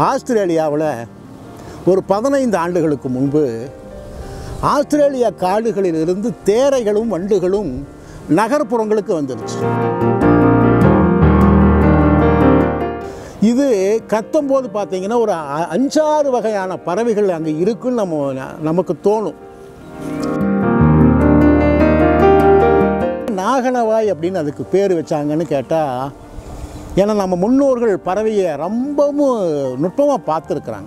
ஆஸ்திரேலியாவில் ஒரு பதினைந்து ஆண்டுகளுக்கு முன்பு ஆஸ்திரேலியா காடுகளிலிருந்து தேரைகளும் வண்டுகளும் நகர்ப்புறங்களுக்கு வந்துருச்சு இது கத்தும்போது பார்த்தீங்கன்னா ஒரு அ- அஞ்சாறு வகையான பறவைகள் அங்கே இருக்குன்னு நம்ம நமக்கு தோணும் நாகனவாய் அப்படின்னு அதுக்கு பேர் வச்சாங்கன்னு கேட்டால் ஏன்னா நம்ம முன்னோர்கள் பறவையை ரொம்பவும் நுட்பமாக பார்த்துருக்குறாங்க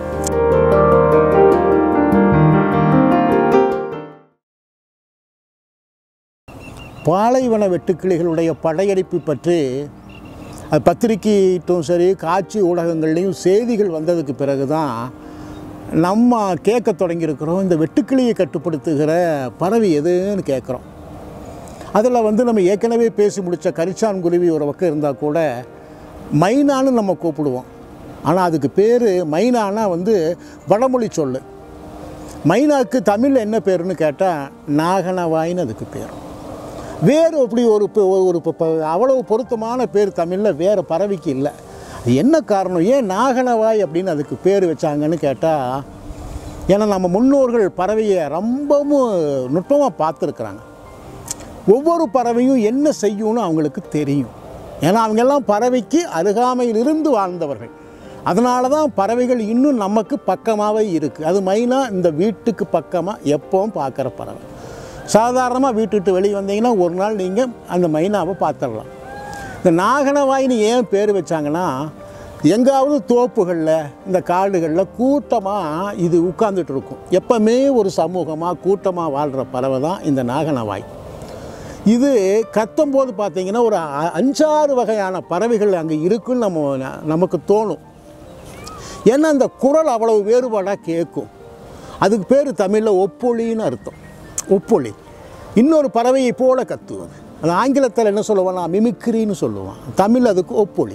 பாலைவன வெட்டுக்கிளிகளுடைய படையெடுப்பு பற்றி அது பத்திரிக்கைட்டும் சரி காட்சி ஊடகங்கள்லேயும் செய்திகள் வந்ததுக்கு பிறகு தான் நம்ம கேட்க தொடங்கியிருக்கிறோம் இந்த வெட்டுக்கிளியை கட்டுப்படுத்துகிற பறவை எதுன்னு கேட்குறோம் அதில் வந்து நம்ம ஏற்கனவே பேசி முடித்த கரிச்சான் குருவி ஒரு பக்கம் இருந்தால் கூட மைனான்னு நம்ம கூப்பிடுவோம் ஆனால் அதுக்கு பேர் மைனானா வந்து வடமொழி சொல்லு மைனாக்கு தமிழில் என்ன பேருன்னு கேட்டால் நாகனவாயின்னு அதுக்கு பேர் வேறு அப்படி ஒரு ப- ஒரு ப- ப- அவ்வளவு பொருத்தமான பேர் தமிழில் வேறு பறவைக்கு இல்லை அது என்ன காரணம் ஏன் நாகனவாய் அப்படின்னு அதுக்கு பேர் வச்சாங்கன்னு கேட்டால் ஏன்னா நம்ம முன்னோர்கள் பறவையை ரொம்பவும் நுட்பமாக பார்த்துருக்குறாங்க ஒவ்வொரு பறவையும் என்ன செய்யும்னு அவங்களுக்கு தெரியும் ஏன்னா அவங்கெல்லாம் பறவைக்கு அருகாமையில் இருந்து வாழ்ந்தவர்கள் அதனால தான் பறவைகள் இன்னும் நமக்கு பக்கமாகவே இருக்குது அது மெயினாக இந்த வீட்டுக்கு பக்கமாக எப்பவும் பார்க்குற பறவை சாதாரணமாக வீட்டு விட்டு வெளியே வந்தீங்கன்னா ஒரு நாள் நீங்கள் அந்த மைனாவை பார்த்துடலாம் இந்த நாகனவாயின்னு ஏன் பேர் வச்சாங்கன்னா எங்காவது தோப்புகளில் இந்த காடுகளில் கூட்டமாக இது உட்கார்ந்துட்டு இருக்கும் எப்பவுமே ஒரு சமூகமாக கூட்டமாக வாழ்கிற பறவை தான் இந்த நாகனவாய் இது கத்தும்போது பார்த்தீங்கன்னா ஒரு அ- அஞ்சாறு வகையான பறவைகள் அங்கே இருக்குன்னு நம்ம நமக்கு தோணும் ஏன்னா அந்த குரல் அவ்வளவு வேறுபாடாக கேட்கும் அதுக்கு பேர் தமிழில் ஒப்பொழின்னு அர்த்தம் ஒப்பொழி இன்னொரு பறவையை போல கத்துவது அது ஆங்கிலத்தில் என்ன சொல்லுவான்னா மிமிக்ரின்னு சொல்லுவான் தமிழ் அதுக்கு ஒப்பொழி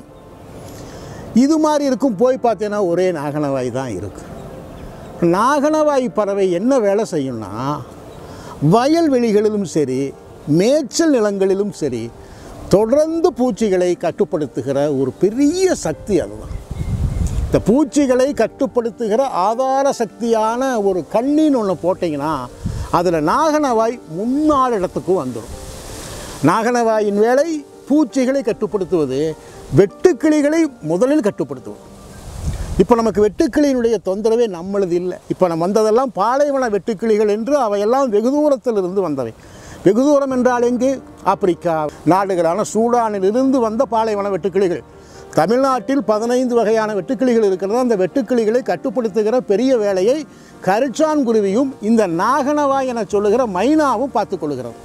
இது மாதிரி இருக்கும் போய் பார்த்தீங்கன்னா ஒரே நாகனவாய் தான் இருக்குது நாகனவாய் பறவை என்ன வேலை செய்யும்னா வயல்வெளிகளிலும் சரி மேய்ச்சல் நிலங்களிலும் சரி தொடர்ந்து பூச்சிகளை கட்டுப்படுத்துகிற ஒரு பெரிய சக்தி அதுதான் இந்த பூச்சிகளை கட்டுப்படுத்துகிற ஆதார சக்தியான ஒரு கண்ணின்னு ஒன்று போட்டிங்கன்னா அதில் நாகனவாய் முன்னாள் இடத்துக்கு வந்துடும் நாகனவாயின் வேலை பூச்சிகளை கட்டுப்படுத்துவது வெட்டுக்கிளிகளை முதலில் கட்டுப்படுத்துவது இப்போ நமக்கு வெட்டுக்கிளியினுடைய தொந்தரவே நம்மளது இல்லை இப்போ நம்ம வந்ததெல்லாம் பாலைவன வெட்டுக்கிளிகள் என்று அவையெல்லாம் வெகு தூரத்தில் இருந்து வந்தவை வெகு தூரம் என்றால் எங்கு ஆப்பிரிக்கா நாடுகளான சூடானில் இருந்து வந்த பாலைவன வெட்டுக்கிளிகள் தமிழ்நாட்டில் பதினைந்து வகையான வெட்டுக்கிளிகள் இருக்கிறது அந்த வெட்டுக்கிளிகளை கட்டுப்படுத்துகிற பெரிய வேலையை கரிச்சான் குருவியும் இந்த நாகனவாய் என சொல்லுகிற மைனாவும் பார்த்துக்கொள்கிறது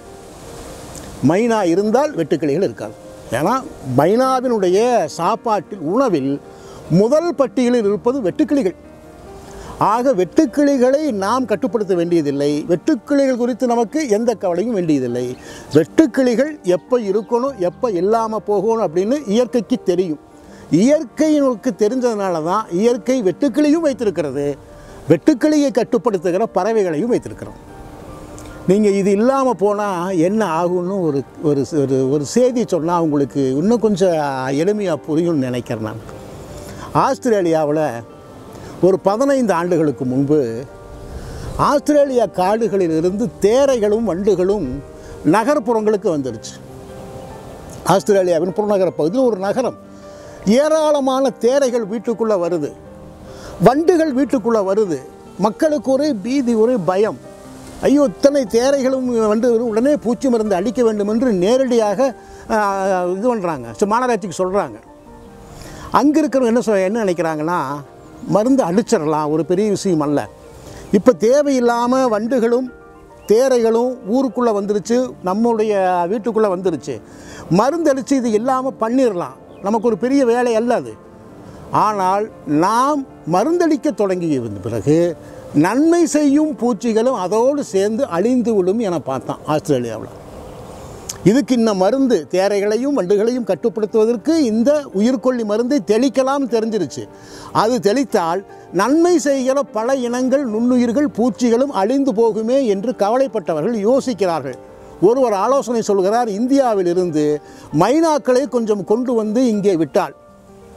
மைனா இருந்தால் வெட்டுக்கிளிகள் இருக்காது ஏன்னா மைனாவினுடைய சாப்பாட்டில் உணவில் முதல் பட்டியலில் இருப்பது வெட்டுக்கிளிகள் ஆக வெட்டுக்கிளிகளை நாம் கட்டுப்படுத்த வேண்டியதில்லை வெட்டுக்கிளிகள் குறித்து நமக்கு எந்த கவலையும் வேண்டியதில்லை வெட்டுக்கிளிகள் எப்போ இருக்கணும் எப்போ இல்லாமல் போகணும் அப்படின்னு இயற்கைக்கு தெரியும் இயற்கையினுக்கு தெரிஞ்சதுனால தான் இயற்கை வெட்டுக்கிளியும் வைத்திருக்கிறது வெட்டுக்கிளியை கட்டுப்படுத்துகிற பறவைகளையும் வைத்திருக்கிறோம் நீங்கள் இது இல்லாமல் போனால் என்ன ஆகும்னு ஒரு ஒரு ஒரு ஒரு செய்தி சொன்னால் உங்களுக்கு இன்னும் கொஞ்சம் எளிமையாக புரியும்னு நினைக்கிறேன் நான் ஆஸ்திரேலியாவில் ஒரு பதினைந்து ஆண்டுகளுக்கு முன்பு ஆஸ்திரேலியா காடுகளிலிருந்து தேரைகளும் வண்டுகளும் நகர்ப்புறங்களுக்கு வந்துருச்சு ஆஸ்திரேலியாவின் புறநகர பகுதியில் ஒரு நகரம் ஏராளமான தேரைகள் வீட்டுக்குள்ளே வருது வண்டுகள் வீட்டுக்குள்ளே வருது மக்களுக்கு ஒரே பீதி ஒரே பயம் ஐயோ இத்தனை தேரைகளும் வந்து உடனே பூச்சி மருந்து அடிக்க வேண்டும் என்று நேரடியாக ஆஹ், இது பண்ணுறாங்க மாநகராட்சிக்கு சொல்கிறாங்க அங்கே இருக்கிறவங்க என்ன சொல் என்ன நினைக்கிறாங்கன்னா மருந்து அடிச்சிடலாம் ஒரு பெரிய விஷயம் அல்ல இப்போ தேவையில்லாமல் வண்டுகளும் தேரைகளும் ஊருக்குள்ளே வந்துருச்சு நம்முடைய வீட்டுக்குள்ளே வந்துருச்சு மருந்து அடித்து இது இல்லாமல் பண்ணிடலாம் நமக்கு ஒரு பெரிய வேலை அல்ல அது ஆனால் நாம் மருந்தளிக்க தொடங்கிய பிறகு நன்மை செய்யும் பூச்சிகளும் அதோடு சேர்ந்து அழிந்து விடும் என பார்த்தான் ஆஸ்திரேலியாவில் இதுக்கு இந்த மருந்து தேரைகளையும் வண்டுகளையும் கட்டுப்படுத்துவதற்கு இந்த உயிர்கொல்லி மருந்தை தெளிக்கலாம் தெரிஞ்சிருச்சு அது தெளித்தால் நன்மை செய்கிற பல இனங்கள் நுண்ணுயிர்கள் பூச்சிகளும் அழிந்து போகுமே என்று கவலைப்பட்டவர்கள் யோசிக்கிறார்கள் ஒருவர் ஆலோசனை சொல்கிறார் இந்தியாவிலிருந்து மைனாக்களை கொஞ்சம் கொண்டு வந்து இங்கே விட்டால்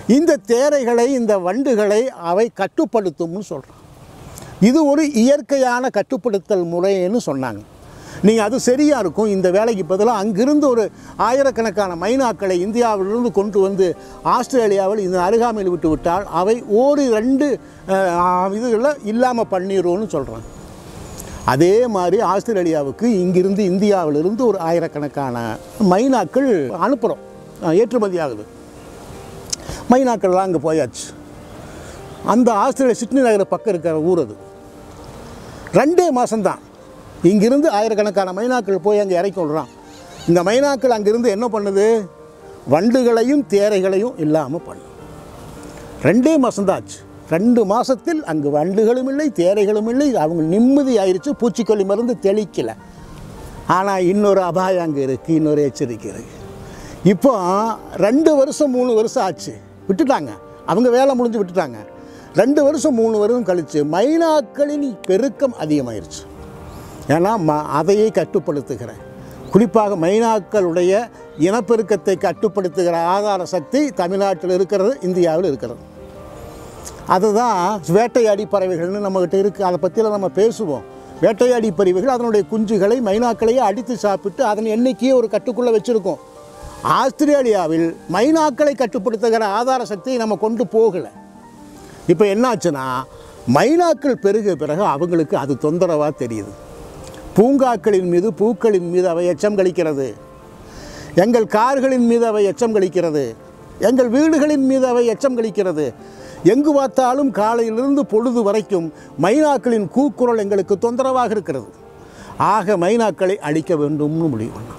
இந்த தேரைகளை இந்த வண்டுகளை அவை கட்டுப்படுத்தும்னு சொல்கிறான் இது ஒரு இயற்கையான கட்டுப்படுத்தல் முறைன்னு சொன்னாங்க நீங்கள் அது சரியாக இருக்கும் இந்த வேலைக்கு பதிலாக அங்கிருந்து ஒரு ஆயிரக்கணக்கான மைனாக்களை இந்தியாவிலிருந்து கொண்டு வந்து ஆஸ்திரேலியாவில் இந்த அருகாமையில் விட்டு விட்டால் அவை ஓரி ரெண்டு இதுகளில் இல்லாமல் பண்ணிடும்னு சொல்கிறாங்க அதே மாதிரி ஆஸ்திரேலியாவுக்கு இங்கிருந்து இந்தியாவிலிருந்து ஒரு ஆயிரக்கணக்கான மைனாக்கள் அனுப்புகிறோம் ஏற்றுமதி ஆகுது மைனாக்கள்லாம் அங்கே போயாச்சு அந்த ஆஸ்திரேலியா சிட்னி நகர பக்கம் இருக்கிற ஊர் அது ரெண்டே மாதம்தான் இங்கிருந்து ஆயிரக்கணக்கான மைனாக்கள் போய் அங்கே இறக்கி விடுறான் இந்த மைனாக்கள் அங்கிருந்து என்ன பண்ணுது வண்டுகளையும் தேரைகளையும் இல்லாமல் பண்ணும் ரெண்டே மாதம்தான் ஆச்சு ரெண்டு மாதத்தில் அங்கு வண்டுகளும் இல்லை தேரைகளும் இல்லை அவங்க நிம்மதி ஆயிடுச்சு பூச்சிக்கொல்லி மருந்து தெளிக்கலை ஆனால் இன்னொரு அபாயம் அங்கே இருக்குது இன்னொரு எச்சரிக்கை இருக்குது இப்போ ரெண்டு வருஷம் மூணு வருஷம் ஆச்சு விட்டுட்டாங்க அவங்க வேலை முடிஞ்சு விட்டுட்டாங்க ரெண்டு வருஷம் மூணு வருஷம் கழித்து மைனாக்களின் பெருக்கம் அதிகமாயிருச்சு ஏன்னா ம அதையே கட்டுப்படுத்துகிற குறிப்பாக மைனாக்களுடைய இனப்பெருக்கத்தை கட்டுப்படுத்துகிற ஆதார சக்தி தமிழ்நாட்டில் இருக்கிறது இந்தியாவில் இருக்கிறது அதுதான் வேட்டையாடி பறவைகள்னு நம்மக்கிட்ட இருக்குது அதை பற்றிலாம் நம்ம பேசுவோம் வேட்டையாடி பறவைகள் அதனுடைய குஞ்சுகளை மைனாக்களையே அடித்து சாப்பிட்டு அதன் எண்ணிக்கையை ஒரு கட்டுக்குள்ளே வச்சுருக்கோம் ஆஸ்திரேலியாவில் மைனாக்களை கட்டுப்படுத்துகிற ஆதார சக்தியை நம்ம கொண்டு போகலை இப்போ என்னாச்சுன்னா மைனாக்கள் பெருக பிறகு அவங்களுக்கு அது தொந்தரவாக தெரியுது பூங்காக்களின் மீது பூக்களின் மீது அவை எச்சம் கழிக்கிறது எங்கள் கார்களின் மீது அவை எச்சம் கழிக்கிறது எங்கள் வீடுகளின் மீது அவை எச்சம் கழிக்கிறது எங்கு பார்த்தாலும் காலையிலிருந்து பொழுது வரைக்கும் மைனாக்களின் கூக்குரல் எங்களுக்கு தொந்தரவாக இருக்கிறது ஆக மைனாக்களை அழிக்க வேண்டும்னு முடிவு பண்ணோம்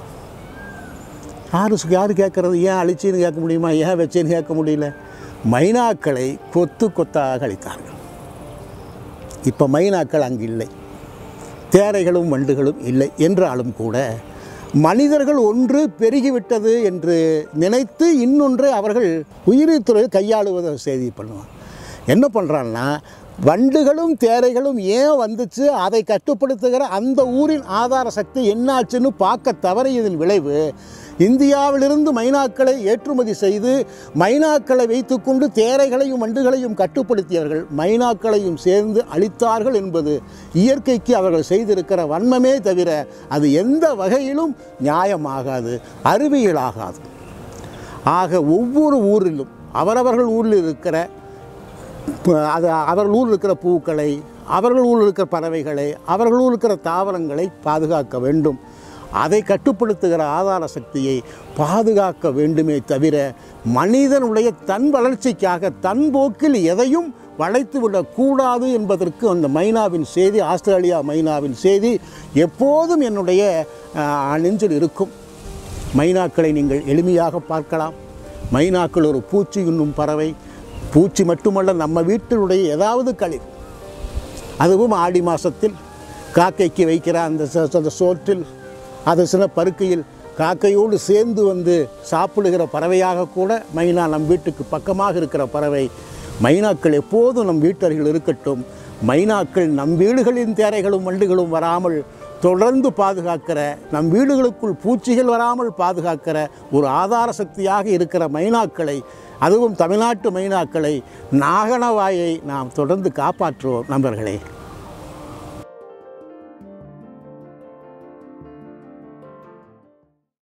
யாரு யார் கேட்குறது ஏன் அழிச்சின்னு கேட்க முடியுமா ஏன் வச்சேன்னு கேட்க முடியல மைனாக்களை கொத்து கொத்தாக அழித்தார்கள் இப்போ மைனாக்கள் அங்கு இல்லை தேரைகளும் வண்டுகளும் இல்லை என்றாலும் கூட மனிதர்கள் ஒன்று பெருகிவிட்டது என்று நினைத்து இன்னொன்று அவர்கள் உயிரித்துறை கையாளுவதை செய்தி பண்ணுவாங்க என்ன பண்ணுறான்னா வண்டுகளும் தேரைகளும் ஏன் வந்துச்சு அதை கட்டுப்படுத்துகிற அந்த ஊரின் ஆதார சக்தி என்னாச்சுன்னு பார்க்க தவறியதன் விளைவு இந்தியாவிலிருந்து மைனாக்களை ஏற்றுமதி செய்து மைனாக்களை வைத்துக்கொண்டு தேரைகளையும் வண்டுகளையும் கட்டுப்படுத்தியவர்கள் மைனாக்களையும் சேர்ந்து அழித்தார்கள் என்பது இயற்கைக்கு அவர்கள் செய்திருக்கிற வன்மமே தவிர அது எந்த வகையிலும் நியாயமாகாது அறிவியலாகாது ஆக ஒவ்வொரு ஊரிலும் அவரவர்கள் ஊரில் இருக்கிற அது அவர்கள் ஊரில் இருக்கிற பூக்களை அவர்கள் ஊரில் இருக்கிற பறவைகளை அவர்கள் ஊரில் இருக்கிற தாவரங்களை பாதுகாக்க வேண்டும் அதை கட்டுப்படுத்துகிற ஆதார சக்தியை பாதுகாக்க வேண்டுமே தவிர மனிதனுடைய தன் வளர்ச்சிக்காக தன் போக்கில் எதையும் வளைத்து விடக்கூடாது என்பதற்கு அந்த மைனாவின் செய்தி ஆஸ்திரேலியா மைனாவின் செய்தி எப்போதும் என்னுடைய ஆஹ், நெஞ்சில் இருக்கும் மைனாக்களை நீங்கள் எளிமையாக பார்க்கலாம் மைனாக்கள் ஒரு பூச்சி உண்ணும் பறவை பூச்சி மட்டுமல்ல நம்ம வீட்டினுடைய ஏதாவது களிர் அதுவும் ஆடி மாதத்தில் காக்கைக்கு வைக்கிற அந்த ச- அந்த சோற்றில் அது சில பருக்கையில் காக்கையோடு சேர்ந்து வந்து சாப்பிடுகிற பறவையாக கூட மைனா நம் வீட்டுக்கு பக்கமாக இருக்கிற பறவை மைனாக்கள் எப்போதும் நம் வீட்டருகில் இருக்கட்டும் மைனாக்கள் நம் வீடுகளின் தேரைகளும் வண்டுகளும் வராமல் தொடர்ந்து பாதுகாக்கிற நம் வீடுகளுக்குள் பூச்சிகள் வராமல் பாதுகாக்கிற ஒரு ஆதார சக்தியாக இருக்கிற மைனாக்களை அதுவும் தமிழ்நாட்டு மைனாக்களை நாகனவாயை நாம் தொடர்ந்து காப்பாற்றுவோம் நண்பர்களே